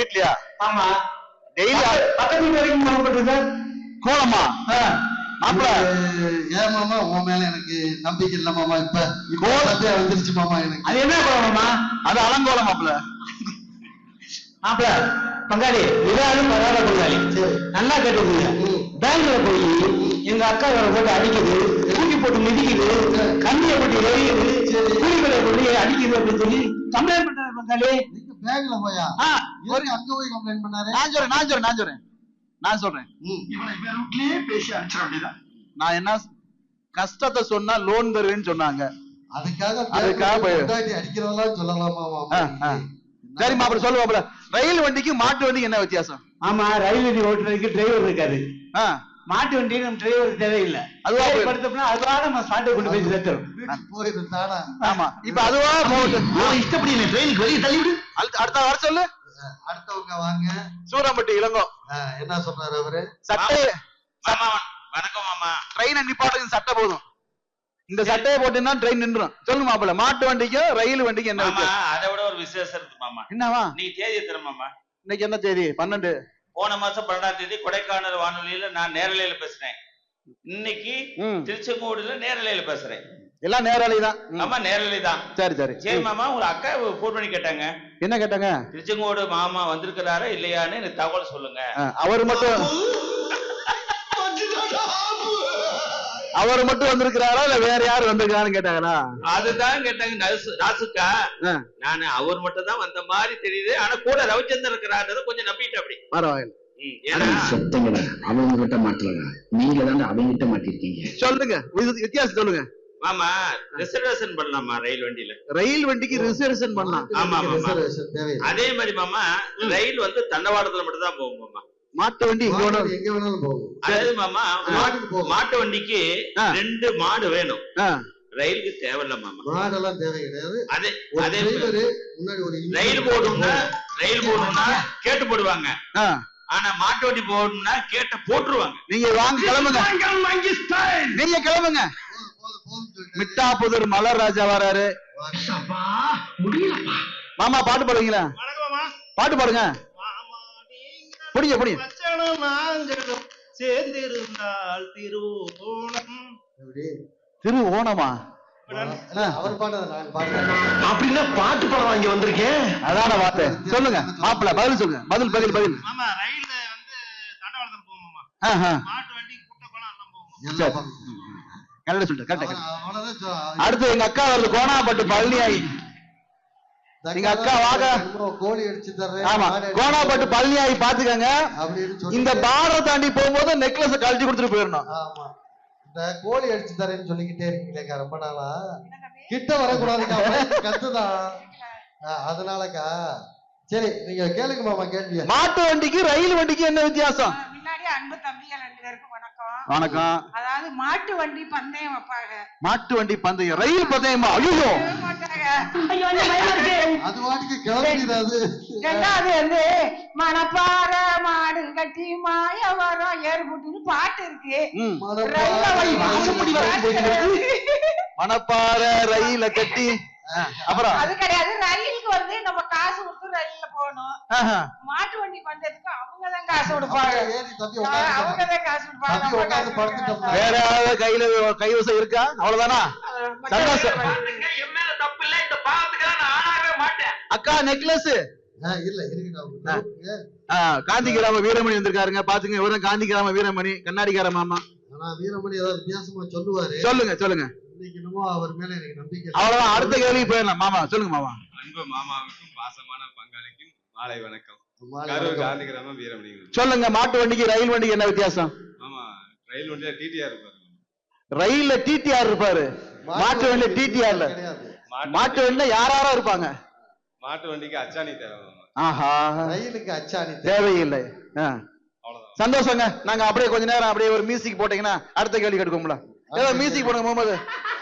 வீட்லயா ஆமா டெய்லி பக்கத்து வீட்டு வரைக்கும் போகப்பட்டது சார் கோலமா மாப்பிள ஏன் மாமா உன் மேல எனக்கு நம்பிக்கை இல்ல மாமா இப்ப இப்ப கோல- சத்தியம் வந்துருச்சு மாமா எனக்கு அது என்ன கோலமாமா அது அலங்கோலம் மாப்பிள மாப்பிள பங்காளி இதாலும் பரவாயில்ல பங்காளி சரி. நல்லா கேட்டுக்கோங்க ம். பேங்க்ல போய் எங்க அக்கா இவரை போட்டு அடிக்குது தூக்கி போட்டு மிதிக்குது கண்ணியை போட்டு எரியுது கூலிகளை போட்டு அடிக்குது அப்படின்னு சொல்லி கம்ப்ளைண்ட் பண்றாரு பங்காளி நீங்க பேங்க்ல போயா ஆ, ஒரு அங்க போய் கம்ப்ளைண்ட் பண்ணாரு நான் சொல்றேன் நான் சொல்றேன் நான் சொல்றேன் நான் சொல்றேன் ம். இவனை இவன் வீட்லயே பேசி அடிச்சிட வேண்டியதான் நான் என்ன கஷ்டத்தை சொன்னா லோன் தருவேன்னு சொன்னாங்க அதுக்காக அதுக்காக போய்- பொண்டாட்டி அடிக்கிறதெல்லாம் சொல்லலாமா ஆ, மாமா ஆ. சரி மாப்பிள சொல்லு மாப்பிள ரயில் வண்டிக்கு மாட்டு வண்டிக்கு என்ன வித்தியாசம் ஆமா ரயில் வண்டி ஓட்டுறதுக்கு டிரைவர் இருக்காரு ஆ, மாட்டு வண்டி நம்ம டிரைவர் தேவையில்லை அதுவா போய்- படுத்தோம்னா அதுவா நம்ம ஸ்டாண்டை கொண்டு போய் சேர்த்துரும் வீட்டுக்கு போயிடும் தானா ஆமா இப்ப அதுவா போகட்டும். உன் இஷ்டப்படி என்னை ட்ரெயினுக்கு வெளியே தள்ளி விடு அடுத்த அடுத்த வர சொல்லு அடுத்தவங்க வாங்க சூரம்பட்டி இளங்கோ ஆ, என்ன சொல்றாரு அவரு சட்டை மாமா வணக்கம் மாமா ட்ரெயினை நிப்பாட்டுக்கு சட்டை போதும் இந்த சட்டையை போட்டுன்னா ட்ரெயின் நின்றும் சொல்லுங்க மாப்பிள மாட்டு வண்டிக்கும் ரயில் வண்டிக்கும் என்ன மாமா வித்தியாசம் அதை விட ஒரு விசேஷம் இருக்கு மாமா என்னவா நீ தேதி எத்தனை மாமா இன்னைக்கு என்ன தேதி பன்னெண்டு போன மாசம் பன்னெண்டாம் தேதி கொடைக்கானல் வானொலியில நான் நேரலையில பேசுறேன் இன்னைக்கு ம். திருச்செங்கோடுல நேரலையில பேசுறேன் எல்லாம் நேரலை தான் ம். ஆமா நேரலை தான் சரி சரி சரி ம். மாமா ஒரு அக்கா போன் பண்ணி கேட்டாங்க என்ன கேட்டாங்க திருச்செங்கோடு மாமா வந்திருக்கிறாரா இல்லையான்னு எனக்கு தகவல் சொல்லுங்க ஆ, அவர் மட்டும் அவர் மட்டும் வந்திருக்கிறாரா இல்ல வேற யாரு வந்திருக்கான்னு கேட்டாங்களா அதுதான் கேட்டாங்க நர்சு- ராசுக்கா ஆ, நானு அவர் மட்டும் தான் வந்த மாதிரி தெரியுது ஆனா கூட ரவிச்சந்திரன் இருக்கிறாரு கொஞ்சம் நம்பிட்டு அப்படி பரவாயில்ல ம், ஏன்னா செத்தங்கடா அவங்க கிட்ட மாட்டலடா நீங்க தாண்டா அவங்க கிட்ட மாட்டிருக்கீங்க சொல்லுங்க வித்- வித்தியாசம் சொல்லுங்க மாமா ரிசர்வேஷன் பண்ணலாமா ரயில் வண்டியில ரயில் வண்டிக்கு ரிசர்வேஷன் பண்ணலாம் ஆமா, ஆமா. ரிசர்வேஷன் தேவையில்லை அதே மாதிரி மாமா ரயில் வந்து தண்டவாளத்துல மட்டும் தான் போகும் மாமா மாட்டு வண்டி இங்க ஒண்ணு- எங்க வேணாலும் போகும் அதாவது மாமா மாட்டுக்கு போகும் மாட்டு வண்டிக்கு ஆ. ரெண்டு மாடு வேணும் ஆ, ரயிலுக்கு தேவையில்ல மாமா மாடெல்லாம் தேவை கிடையாது அதே ஒரு அதே டிரைவரு முன்னாடி ஒரு engine ரயில் போடணும்னா ரயில் போடணும்னா கேட்டு போடுவாங்க ஆ. ஆனா மாட்டு வண்டி போடணும்னா கேட்ட போட்டுருவாங்க நீங்க வாங்க கிளம்புங்க வாங்கி ஸ்டைல் நீங்க கிளம்புங்க போதும், போதும், போதும் சொல்லிட்டு. மிட்டா புதூர் மலர் ராஜா வராரு அப்பா முடியலப்பா மாமா பாட்டு பாடுவீங்களா பாட்டு பாடுங்க புடிங்க புடிங்க லட்சணம் நாங்களும் சேர்ந்திருந்தால் திருவோணம் எப்படி? திரு ஓணமா இல்ல, அவர் பாடுறது நான் பாடுறேன் அப்படின்னா பாட்டு படம் வாங்கி வந்திருக்கேன் அதான வார்த்தை சொல்லுங்க மாப்பிள பதில் சொல்லுங்க பதில் பதில் பதில் ஆமா ரயில்ல வந்து தண்டவாளத்தில் போகுமாமா ஆஹா. மாட்டு வண்டி குட்டை குளம் எல்லாம் போகும் எல்லாம் சரி. பாடுறேன். கரெக்டா சொல்லிட்டு கரெக்டா அவன் அவ்வளவுதான் சொல்~ அடுத்து எங்க அக்கா வருது கோணாப்பட்டு பழனி ஆகி எங்க அக்கா வாங்க. என்னமோ கோழி அடிச்சு தர்றேன் ஆமா மாடு அடிச்சு கோணாப்பட்டு தர்றேன் பழனி ஆகி பாத்துக்கங்க அப்படின்னு சொல்லி இந்த பார்டர் தாண்டி போகும்போது நெக்லஸ் கழட்டி கொடுத்துட்டு போயிடணும் ஆமா இந்த கோழி அடிச்சு தரேன்னு சொல்லிக்கிட்டே இருக்கீங்களேக்கா ரொம்ப நாளா கிட்ட வரக்கூடாதுக்கா வயித்து கத்துதான் ஆ, அதனாலக்கா சரி நீங்க கேளுங்க மாமா கேள்விய மாட்டு வண்டிக்கு ரயில் வண்டிக்கு என்ன வித்தியாசம் முன்னாடி அன்பு தம்பிகள் ரெண்டு பேருக்கும் வணக்கம் வணக்கம் அதாவது மாட்டு வண்டி பந்தயம் வைப்பாங்க மாட்டு வண்டி பந்தயம் ரயில் பந்தயமா ஐயோ வைக்க மாட்டாங்க ஐயோ அந்த பயமா இருக்கு அது வாட்டுக்கு கிளம்பிடுது அது ரெண்டாவது வந்து மணப்பாற மாடு கட்டி மாய வரும் ஏறுபுட்டின்னு பாட்டு இருக்கு ம். ரயில்ல வண்டி வாசப்படி வரைக்கும் பாட்டு கிடையாது. மணப்பாறை ரயில கட்டி ஆ, அப்புறம் அது கிடையாது ரயிலுக்கு வந்து நம்ம காசு கொடுத்து ரயில்ல போகணும் ஆஹா. மாட்டு வண்டி பந்தயத்துக்கு அவங்க தான் காசு கொடுப்பாங்க அப்படியே ஏறி தப்பி அவங்க உட்காந்து தான் காசு கொடுப்பாங்க தப்பி நம்ம உட்காந்து காசு படுத்துட்டோம்னா. கொடுக்க வேற ஏதாவது கையில கைவசம் இருக்கா அவ்வளவுதானா சந்தோஷம். பாத்துங்க, என் மேல தப்பு இல்ல இந்த பாவத்துக்கெல்லாம் நான் ஆளாகவே மாட்டேன் அக்கா நெக்லஸ் ஆ, இல்ல இருக்கட்டும் காந்தி கிராம வீரமணி வந்திருக்காருங்க பாத்துங்க இவரும் காந்தி கிராம வீரமணி கண்ணாடிக்கார மாமா ஆனா வீரமணி ஏதாவது வித்தியாசமா சொல்லுவாரு சொல்லுங்க சொல்லுங்க இன்னைக்கு என்னமோ அவர் மேல எனக்கு நம்பிக்கை இல்லை. அவ்வளவுதான் அடுத்த கேள்விக்கு போயிடலாம் மாமா சொல்லுங்க மாமா அன்பு மாமாவுக்கும் பாசமான பங்காளிக்கும் மாலை வணக்கம் மாலை கரூர் வணக்கம். காந்தி கிராமம் வீரமணி சொல்லுங்க மாட்டு வண்டிக்கு ரயில் வண்டிக்கு என்ன வித்தியாசம் ஆமா ரயில் வண்டியில டிடிஆர் இருப்பாரு ரயில்ல டிடிஆர் இருப்பாரு மாட்டு வண்டியில டிடிஆர்ல கிடையாது மாட்டு வண்டியில யாராரா இருப்பாங்க மாட்டு வண்டிக்கு அச்சாணி தேவை மாமா ஆஹா ரயிலுக்கு அச்சாணி தேவை. தேவையில்லை ஆ. அவ்வளவுதான் சந்தோஷங்க நாங்க அப்படியே கொஞ்ச நேரம் அப்படியே ஒரு மியூசிக் போட்டீங்கன்னா அடுத்த கேள்வி கேட்டுக்கோங்களா ஏதோ மியூசிக் போடுங்க முகமது